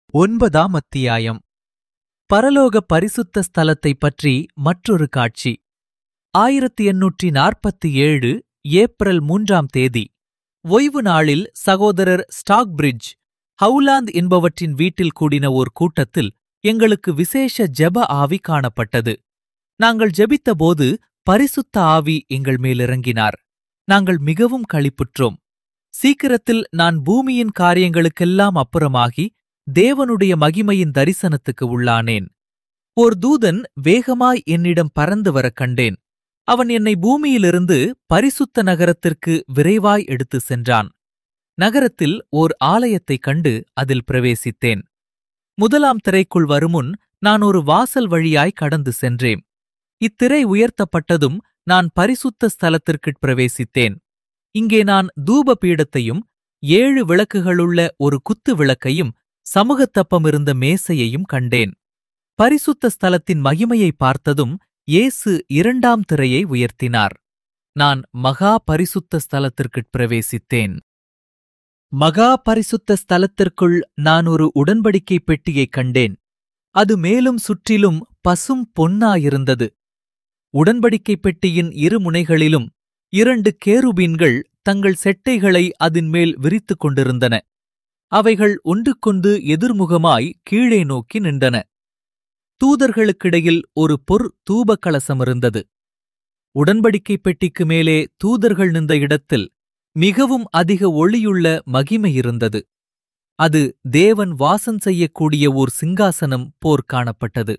ஒன்பதாம் அத்தியாயம் பரலோக பரிசுத்த ஸ்தலத்தைப் பற்றி மற்றொரு காட்சி ஆயிரத்தி எண்ணூற்றி நாற்பத்தி ஏழு ஏப்ரல் மூன்றாம் தேதி ஓய்வு நாளில் சகோதரர் ஸ்டாக்பிரிட்ஜ் ஹவுலாந்து என்பவற்றின் வீட்டில் கூடின ஓர் கூட்டத்தில் எங்களுக்கு விசேஷ ஜெப ஆவி காணப்பட்டது நாங்கள் ஜெபித்தபோது பரிசுத்த ஆவி எங்கள் மேலிறங்கினார் நாங்கள் மிகவும் களிப்புற்றோம் சீக்கிரத்தில் நான் பூமியின் காரியங்களுக்கெல்லாம் அப்புறமாகி தேவனுடைய மகிமையின் தரிசனத்துக்கு உள்ளானேன் ஓர் தூதன் வேகமாய் என்னிடம் பறந்து வரக் கண்டேன் அவன் என்னை பூமியிலிருந்து பரிசுத்த நகரத்திற்கு விரைவாய் எடுத்து சென்றான் நகரத்தில் ஓர் ஆலயத்தைக் கண்டு அதில் பிரவேசித்தேன் முதலாம் திரைக்குள் வருமுன் நான் ஒரு வாசல் வழியாய் கடந்து சென்றேன் இத்திரை உயர்த்தப்பட்டதும் நான் பரிசுத்த ஸ்தலத்திற்குட் பிரவேசித்தேன் இங்கே நான் தூப பீடத்தையும் ஏழு விளக்குகளுள்ள ஒரு குத்து விளக்கையும் சமூகத்தப்பம் இருந்த மேசையையும் கண்டேன் பரிசுத்த ஸ்தலத்தின் மகிமையை பார்த்ததும் இயேசு இரண்டாம் திரையை உயர்த்தினார் நான் மகா பரிசுத்த ஸ்தலத்திற்குட் பிரவேசித்தேன் மகா பரிசுத்த ஸ்தலத்திற்குள் நான் ஒரு உடன்படிக்கை பெட்டியைக் கண்டேன் அது மேலும் சுற்றிலும் பசும் பொன்னாயிருந்தது உடன்படிக்கை பெட்டியின் இரு முனைகளிலும் இரண்டு கேருபீன்கள் தங்கள் செட்டைகளை அதன் மேல் விரித்துக் கொண்டிருந்தன அவைகள் ஒன்றுக்கொண்டு எதிர்முகமாய் கீழே நோக்கி நின்றன தூதர்களுக்கிடையில் ஒரு பொற் தூப கலசம் இருந்தது உடன்படிக்கை பெட்டிக்கு மேலே தூதர்கள் நின்ற இடத்தில் மிகவும் அதிக ஒளியுள்ள மகிமை இருந்தது அது தேவன் வாசம் செய்யக்கூடிய ஓர் சிங்காசனம் போர் காணப்பட்டது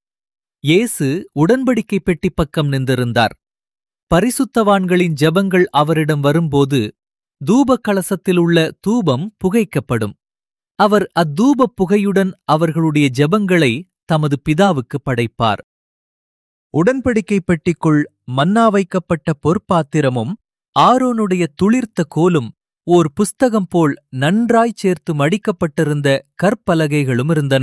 இயேசு உடன்படிக்கை பெட்டி பக்கம் நின்றிருந்தார் பரிசுத்தவான்களின் ஜெபங்கள் அவரிடம் வரும்போது தூபக் கலசத்தில் உள்ள தூபம் புகைக்கப்படும் அவர் அத்தூபப் புகையுடன் அவர்களுடைய ஜெபங்களை தமது பிதாவுக்கு படைப்பார் உடன்படிக்கை பெட்டிக்குள் மன்னா வைக்கப்பட்ட பொற்பாத்திரமும் ஆரோனுடைய துளிர்த்த கோலும் ஓர் புஸ்தகம் போல் நன்றாய்ச் சேர்த்து மடிக்கப்பட்டிருந்த கற்பலகைகளும் இருந்தன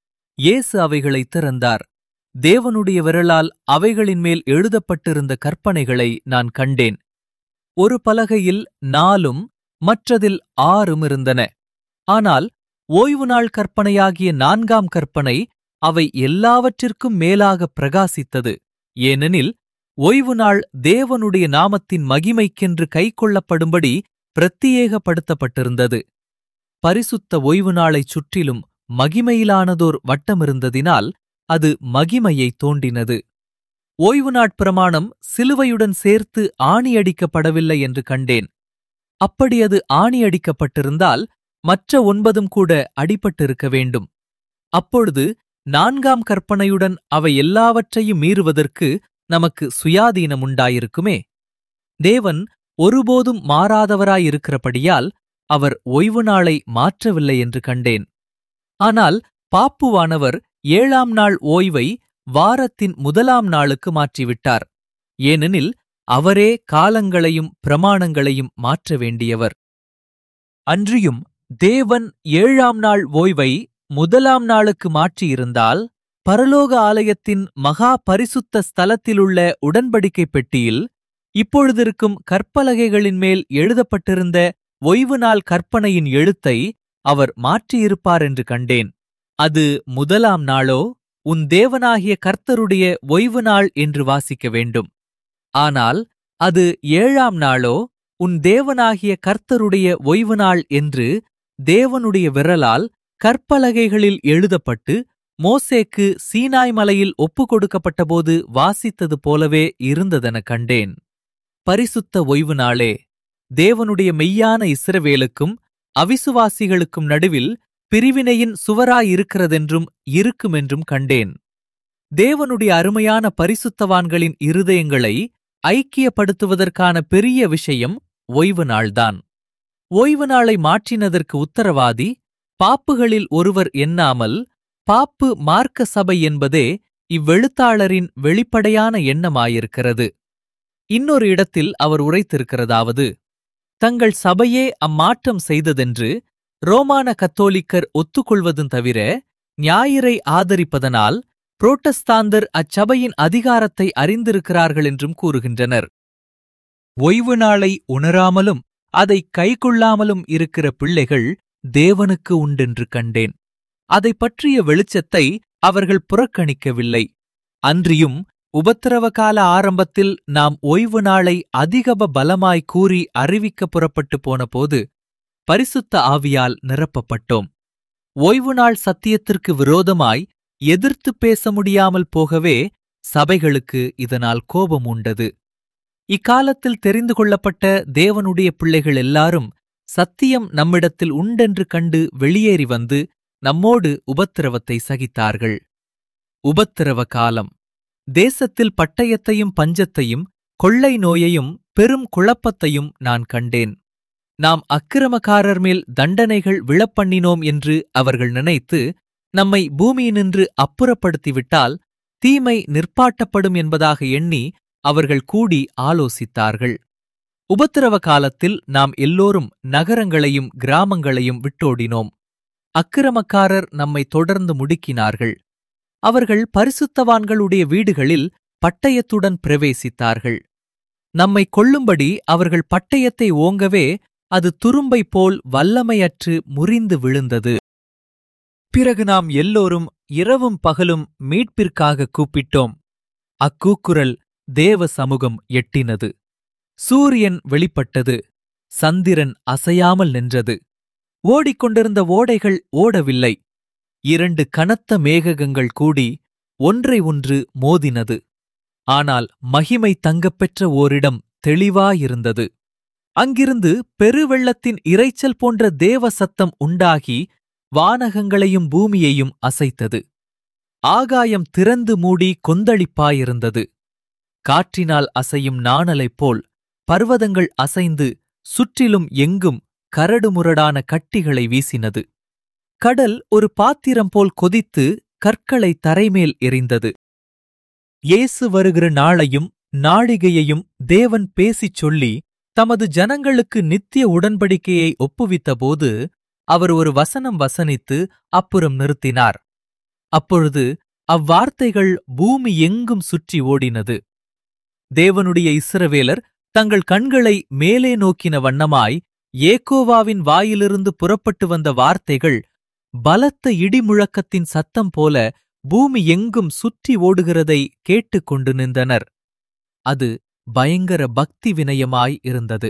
இயேசு அவைகளை திறந்தார் தேவனுடைய விரலால் அவைகளின் மேல் எழுதப்பட்டிருந்த கற்பனைகளை நான் கண்டேன் ஒரு பலகையில் நாலும் மற்றதில் ஆறும் இருந்தன ஆனால் ஓய்வு நாள் கற்பனையாகிய நான்காம் கற்பனை அவை எல்லாவற்றிற்கும் மேலாக பிரகாசித்தது ஏனெனில் ஓய்வு நாள் தேவனுடைய நாமத்தின் மகிமைக்கென்று கைக்கொள்ளப்படும்படி பிரத்தியேகப்படுத்தப்பட்டிருந்தது பரிசுத்த ஓய்வு நாளைச் சுற்றிலும் மகிமையிலானதோர் வட்டமிருந்ததினால் அது மகிமையை தோண்டினது ஓய்வு நாட்பிரமாணம் சிலுவையுடன் சேர்த்து ஆணியடிக்கப்படவில்லை என்று கண்டேன் அப்படி அது ஆணியடிக்கப்பட்டிருந்தால் மற்ற ஒன்பதும் கூட அடிபட்டிருக்க வேண்டும் அப்பொழுது நான்காம் கற்பனையுடன் அவை எல்லாவற்றையும் மீறுவதற்கு நமக்கு சுயாதீனம் உண்டாயிருக்குமே தேவன் ஒருபோதும் மாறாதவராயிருக்கிறபடியால் அவர் ஓய்வு நாளை மாற்றவில்லை என்று கண்டேன் ஆனால் பாப்புவானவர் ஏழாம் நாள் ஓய்வை வாரத்தின் முதலாம் நாளுக்கு மாற்றிவிட்டார் ஏனெனில் அவரே காலங்களையும் பிரமாணங்களையும் மாற்ற வேண்டியவர் அன்றியும் தேவன் ஏழாம் நாள் ஓய்வை முதலாம் நாளுக்கு மாற்றியிருந்தால் பரலோக ஆலயத்தின் மகா பரிசுத்த ஸ்தலத்திலுள்ள உடன்படிக்கை பெட்டியில் இப்பொழுதிருக்கும் கற்பலகைகளின் மேல் எழுதப்பட்டிருந்த ஓய்வு நாள் கற்பனையின் எழுத்தை அவர் மாற்றியிருப்பார் என்று கண்டேன் அது முதலாம் நாளோ உன் தேவனாகிய கர்த்தருடைய ஓய்வு நாள் என்று வாசிக்க வேண்டும் ஆனால் அது ஏழாம் நாளோ உன் தேவனாகிய கர்த்தருடைய ஓய்வு நாள் என்று தேவனுடைய விரலால் கற்பலகைகளில் எழுதப்பட்டு மோசேக்கு சீனாய் மலையில் ஒப்புக் கொடுக்கப்பட்டபோது வாசித்தது போலவே இருந்ததென கண்டேன் பரிசுத்த ஓய்வு நாளே தேவனுடைய மெய்யான இஸ்ரவேலுக்கும் அவிசுவாசிகளுக்கும் நடுவில் பிரிவினையின் சுவராயிருக்கிறதென்றும் இருக்குமென்றும் கண்டேன் தேவனுடைய அருமையான பரிசுத்தவான்களின் இருதயங்களை ஐக்கியப்படுத்துவதற்கான பெரிய விஷயம் ஓய்வு நாள்தான் ஓய்வு நாளை மாற்றினதற்கு உத்தரவாதி பாப்புகளில் ஒருவர் எண்ணாமல் பாப்பு மார்க்க சபை என்பதே இவ்வெழுத்தாளரின் வெளிப்படையான எண்ணமாயிருக்கிறது இன்னொரு இடத்தில் அவர் உரைத்திருக்கிறதாவது தங்கள் சபையே அம்மாற்றம் செய்ததென்று ரோமான கத்தோலிக்கர் ஒத்துக்கொள்வதும் தவிர ஞாயிறை ஆதரிப்பதனால் புரோட்டஸ்தாந்தர் அச்சபையின் அதிகாரத்தை அறிந்திருக்கிறார்கள் என்றும் கூறுகின்றனர் ஓய்வு நாளை உணராமலும் அதை கைக்கொள்ளாமலும் இருக்கிற பிள்ளைகள் தேவனுக்கு உண்டென்று கண்டேன் அதை பற்றிய வெளிச்சத்தை அவர்கள் புறக்கணிக்கவில்லை அன்றியும் உபத்திரவ கால ஆரம்பத்தில் நாம் ஓய்வு நாளை அதிகப பலமாய் கூறி அறிவிக்க புறப்பட்டு போனபோது பரிசுத்த ஆவியால் நிரப்பப்பட்டோம் ஓய்வு நாள் சத்தியத்திற்கு விரோதமாய் எதிர்த்து பேச முடியாமல் போகவே சபைகளுக்கு இதனால் கோபம் உண்டது இக்காலத்தில் தெரிந்து கொள்ளப்பட்ட தேவனுடைய பிள்ளைகள் எல்லாரும் சத்தியம் நம்மிடத்தில் உண்டென்று கண்டு வெளியேறி வந்து நம்மோடு உபத்திரவத்தை சகித்தார்கள் உபத்திரவ காலம் தேசத்தில் பட்டயத்தையும் பஞ்சத்தையும் கொள்ளை நோயையும் பெரும் குழப்பத்தையும் நான் கண்டேன் நாம் அக்கிரமக்காரர் மேல் தண்டனைகள் விழப்பண்ணினோம் என்று அவர்கள் நினைத்து நம்மை பூமியினின்று அப்புறப்படுத்திவிட்டால் தீமை நிற்பாட்டப்படும் என்பதாக எண்ணி அவர்கள் கூடி ஆலோசித்தார்கள் உபத்திரவ காலத்தில் நாம் எல்லோரும் நகரங்களையும் கிராமங்களையும் விட்டோடினோம் அக்கிரமக்காரர் நம்மை தொடர்ந்து முடுக்கினார்கள் அவர்கள் பரிசுத்தவான்களுடைய வீடுகளில் பட்டயத்துடன் பிரவேசித்தார்கள் நம்மை கொல்லும்படி அவர்கள் பட்டயத்தை ஓங்கவே அது துரும்பை போல் வல்லமையற்று முறிந்து விழுந்தது பிறகு நாம் எல்லோரும் இரவும் பகலும் மீட்பிற்காக கூப்பிட்டோம் அக்கூக்குரல் தேவ சமூகம் எட்டினது சூரியன் வெளிப்பட்டது சந்திரன் அசையாமல் நின்றது ஓடிக்கொண்டிருந்த ஓடைகள் ஓடவில்லை இரண்டு கனத்த மேககங்கள் கூடி ஒன்றை ஒன்று மோதினது ஆனால் மகிமை தங்கப்பெற்ற ஓரிடம் தெளிவாயிருந்தது அங்கிருந்து பெருவெள்ளத்தின் இரைச்சல் போன்ற தேவ சத்தம் உண்டாகி வானகங்களையும் பூமியையும் அசைத்தது ஆகாயம் திறந்து மூடி கொந்தளிப்பாயிருந்தது காற்றினால் அசையும் நாணலைப் போல் பர்வதங்கள் அசைந்து சுற்றிலும் எங்கும் கரடுமுரடான கட்டிகளை வீசினது கடல் ஒரு பாத்திரம் போல் கொதித்து கற்களை தரைமேல் எறிந்தது இயேசு வருகிற நாளையும் நாழிகையையும் தேவன் பேசிச் சொல்லி தமது ஜனங்களுக்கு நித்திய உடன்படிக்கையை ஒப்புவித்தபோது அவர் ஒரு வசனம் வசனித்து அப்புறம் நிறுத்தினார் அப்பொழுது அவ்வார்த்தைகள் பூமி எங்கும் சுற்றி ஓடினது தேவனுடைய இஸ்ரவேலர் தங்கள் கண்களை மேலே நோக்கின வண்ணமாய் ஏகோவாவின் வாயிலிருந்து புறப்பட்டு வந்த வார்த்தைகள் பலத்த இடிமுழக்கத்தின் சத்தம் போல பூமி எங்கும் சுற்றி ஓடுகிறதை கேட்டுக்கொண்டு நின்றனர் அது பயங்கர பக்தி வினயமாய் இருந்தது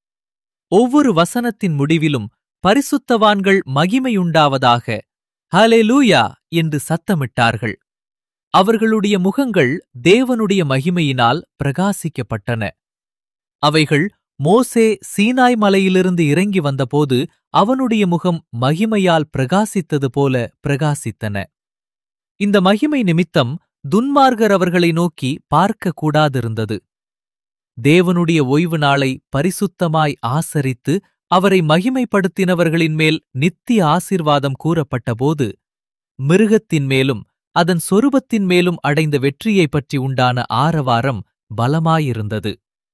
ஒவ்வொரு வசனத்தின் முடிவிலும் பரிசுத்தவான்கள் மகிமையுண்டாவதாக ஹalleluya என்று சத்தமிட்டார்கள் அவர்களுடைய முகங்கள் தேவனுடைய மகிமையினால் பிரகாசிக்கப்பட்டன அவைகள் மோசே சீனாய் மலையிலிருந்து இறங்கி வந்தபோது அவனுடைய முகம் மகிமையால் பிரகாசித்தது போல பிரகாசித்தன இந்த மகிமை நிமித்தம் துன்மார்கர் அவர்களை நோக்கி பார்க்க கூடாதிருந்தது தேவனுடைய ஓய்வு நாளை பரிசுத்தமாய் ஆசரித்து அவரை மகிமைப்படுத்தினவர்களின் மேல் நித்திய ஆசீர்வாதம் கூறப்பட்டபோது மிருகத்தின் மேலும் அதன் சொரூபத்தின் மேலும் அடைந்த வெற்றியைப் பற்றி உண்டான ஆரவாரம் பலமாயிருந்தது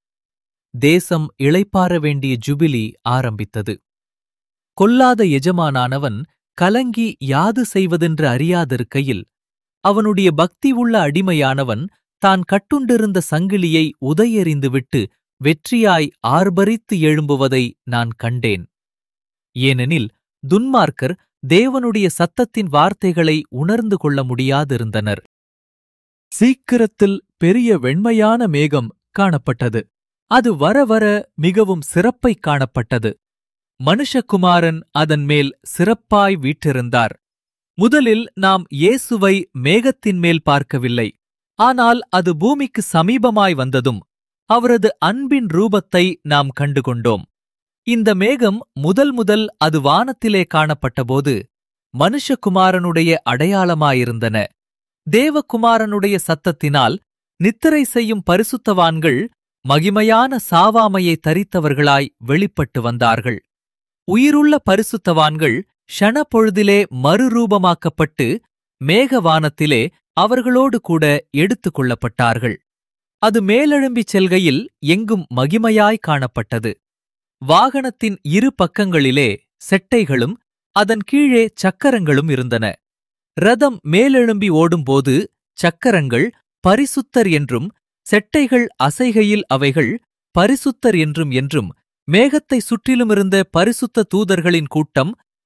தேசம் இளைப்பாற வேண்டிய ஜுபிலி ஆரம்பித்தது கொல்லாத எஜமானானவன் கலங்கி யாது செய்வதென்று அறியாதிருக்கையில் அவனுடைய பக்தி உள்ள அடிமையானவன் தான் கட்டுண்டிருந்த சங்கிலியை உதையெறிந்துவிட்டு வெற்றியாய் ஆர்ப்பரித்து எழும்புவதை நான் கண்டேன் ஏனெனில் துன்மார்க்கர் தேவனுடைய சத்தத்தின் வார்த்தைகளை உணர்ந்து கொள்ள முடியாதிருந்தனர் சீக்கிரத்தில் பெரிய வெண்மையான மேகம் காணப்பட்டது அது வர வர மிகவும் சிறப்பைக் காணப்பட்டது மனுஷகுமாரன் அதன் மேல் சிறப்பாய் வீற்றிருந்தார் முதலில் நாம் இயேசுவை மேகத்தின் மேல் பார்க்கவில்லை ஆனால் அது பூமிக்கு சமீபமாய் வந்ததும் அவரது அன்பின் ரூபத்தை நாம் கண்டுகொண்டோம் இந்த மேகம் முதல் முதல் அது வானத்திலே காணப்பட்டபோது மனுஷகுமாரனுடைய அடையாளமாயிருந்தன தேவகுமாரனுடைய சத்தத்தினால் நித்திரை செய்யும் பரிசுத்தவான்கள் மகிமையான சாவாமையை தரித்தவர்களாய் வெளிப்பட்டு வந்தார்கள் உயிருள்ள பரிசுத்தவான்கள் ஷணப்பொழுதிலே மறுரூபமாக்கப்பட்டு மேகவானத்திலே அவர்களோடு கூட எடுத்துக் கொள்ளப்பட்டார்கள் அது மேலெழும்பிச் செல்கையில் எங்கும் மகிமையாய் காணப்பட்டது வாகனத்தின் இரு பக்கங்களிலே செட்டைகளும் அதன் கீழே சக்கரங்களும் இருந்தன ரதம் மேலெழும்பி ஓடும்போது சக்கரங்கள் பரிசுத்தர் என்றும் செட்டைகள் அசைகையில் அவைகள் பரிசுத்தர் என்றும் என்றும் மேகத்தை சுற்றிலுமிருந்த பரிசுத்த தூதர்களின் கூட்டம்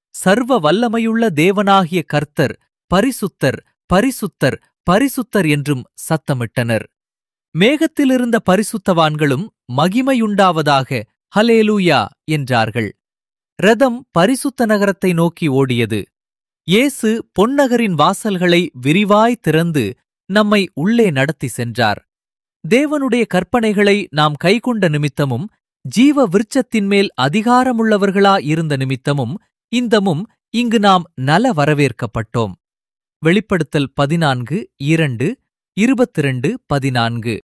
சர்வ வல்லமையுள்ள தேவனாகிய கர்த்தர் பரிசுத்தர் பரிசுத்தர் பரிசுத்தர் என்றும் சத்தமிட்டனர் மேகத்திலிருந்த பரிசுத்தவான்களும் மகிமையுண்டாவதாக ஹலேலூயா என்றார்கள் ரதம் பரிசுத்த நகரத்தை நோக்கி ஓடியது இயேசு பொன்னகரின் வாசல்களை விரிவாய் திறந்து நம்மை உள்ளே நடத்தி சென்றார் தேவனுடைய கற்பனைகளை நாம் கைக்கொண்ட நிமித்தமும் ஜீவ விருட்சத்தின் மேல் அதிகாரமுள்ளவர்களா இருந்த நிமித்தமும் இந்தமும் இங்கு நாம் நல வரவேற்கப்பட்டோம் வெளிப்படுத்தல் பதினான்கு இரண்டு இருபத்திரண்டு பதினான்கு